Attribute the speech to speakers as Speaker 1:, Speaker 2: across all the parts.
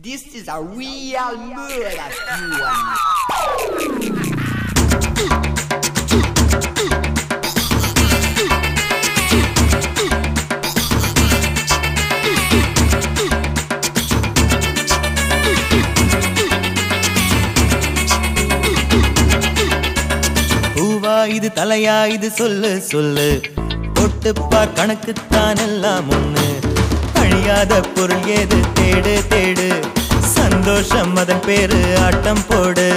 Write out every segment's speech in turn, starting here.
Speaker 1: This is a real murder story.
Speaker 2: பூவா இது தலையா இது சொல்லு சொல்லு தொட்டுப்பார் கணக்குத்தான் எல்லாம் ஒண்ணு அழியாத பொருள் ஏது தேடு தேடு சந்தோஷம் அதன் பேரு ஆட்டம் போடு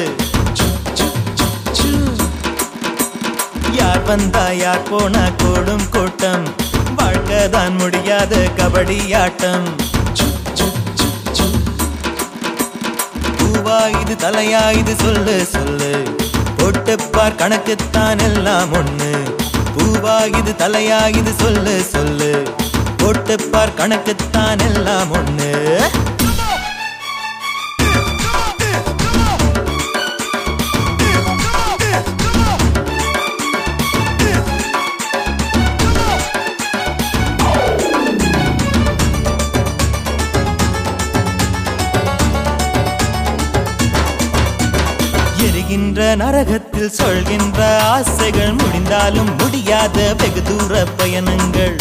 Speaker 2: யார் வந்தா யார் போனா கூடும் கூட்டம் வாழ்க்கைதான் முடியாத கபடி ஆட்டம் பூவா இது தலையா இது சொல்லு சொல்லு போட்டுப்பார் கணக்குத்தான் எல்லாம் ஒண்ணு பூவா இது தலையா இது சொல்லு சொல்லு போட்டுப்பார் கணக்குத்தான் எல்லாம் ஒண்ணு எரிகின்ற நரகத்தில் சொல்கின்ற ஆசைகள் முடிந்தாலும் முடியாத வெகு தூர பயணங்கள்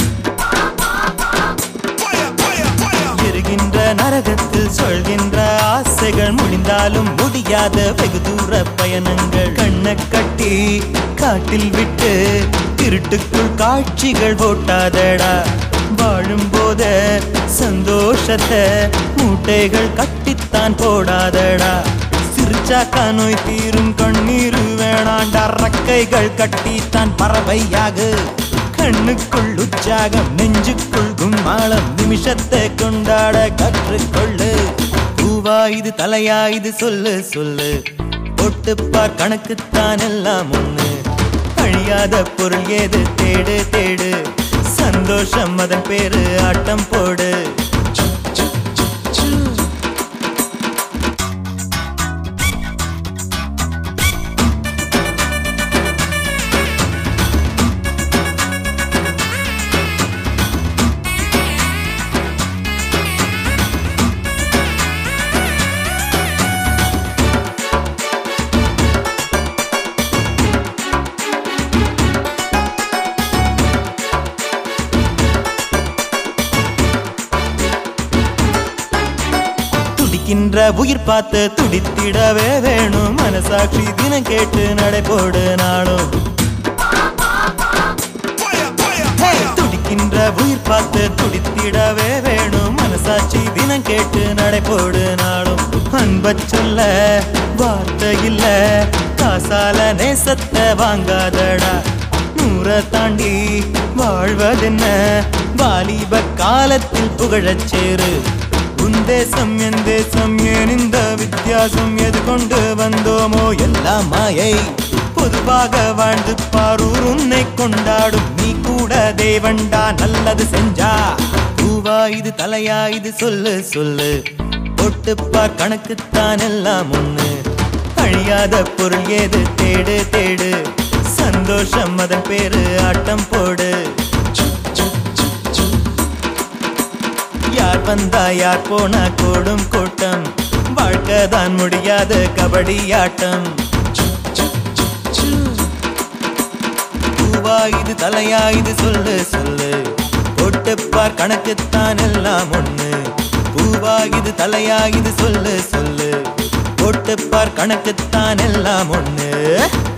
Speaker 2: எரிகின்ற நரகத்தில் சொல்கின்ற ஆசைகள் முடிந்தாலும் முடியாத வெகு தூர பயணங்கள் கண்ணை கட்டி காட்டில் விட்டு இருட்டுக்குள் காட்சிகள் போட்டாதடா வாழும் போத சந்தோஷத்தை மூட்டைகள் கட்டித்தான் போடாதடா சிரிச்சாக்கா நோய் தீரும் கண்ணீர் வேணாண்டா ரக்கைகள் கட்டித்தான் பறவையாக கண்ணுக்குள் உற்சாகம் நெஞ்சுக்குள் கும்மாளம் நிமிஷத்தை கொண்டாட கற்றுக்கொள்ளு பூவா இது தலையா இது சொல்லு சொல்லு தொட்டுப்பார் கணக்குத்தான் எல்லாம் ஒண்ணு அழியாத பொருள் ஏது தேடு தேடு சந்தோஷம் அதன் பேரு ஆட்டம் போடு துடிக்கின்ற உயிர் பார்த்து துடித்திடவே வேணும் மனசாட்சி தினம் கேட்டு நடைபோடு நாளும் துடிக்கின்ற உயிர் பார்த்து துடித்திடவே வேணும் மனசாட்சி தினம் கேட்டு நடைபோடு நாளும் அன்ப சொல்ல வார்த்தை இல்ல காசால நேசத்தை வாங்காதடா நூற தாண்டி வாழ்வதென்ன வாலிப காலத்தில் புகழச் சேரு உன் தேசம் என் தேசம் ஏன் இந்த வித்தியாசம் எது கொண்டு வந்தோமோ எல்லாம் மாயை பொதுவாக வாழ்ந்து பாரூர் உன்னை கொண்டாடும் நீ கூட தேவண்டா நல்லது செஞ்சா பூவா இது தலையா இது சொல்லு சொல்லு தொட்டுப்பார் கணக்குத்தான் எல்லாம் ஒண்ணு அழியாத பொருள் ஏது தேடு தேடு சந்தோஷம் அதன் பேரு ஆட்டம் போடு யார் வந்தா யார் போனா கூடும் கூட்டம் வாழ்க்கைதான் முடியாத கபடி ஆட்டம் பூவா இது தலையா இது சொல்லு சொல்லு போட்டுப்பார் கணக்குத்தான் எல்லாம் ஒண்ணு பூவா இது தலையா இது சொல்லு சொல்லு போட்டுப்பார் கணக்குத்தான் எல்லாம் ஒண்ணு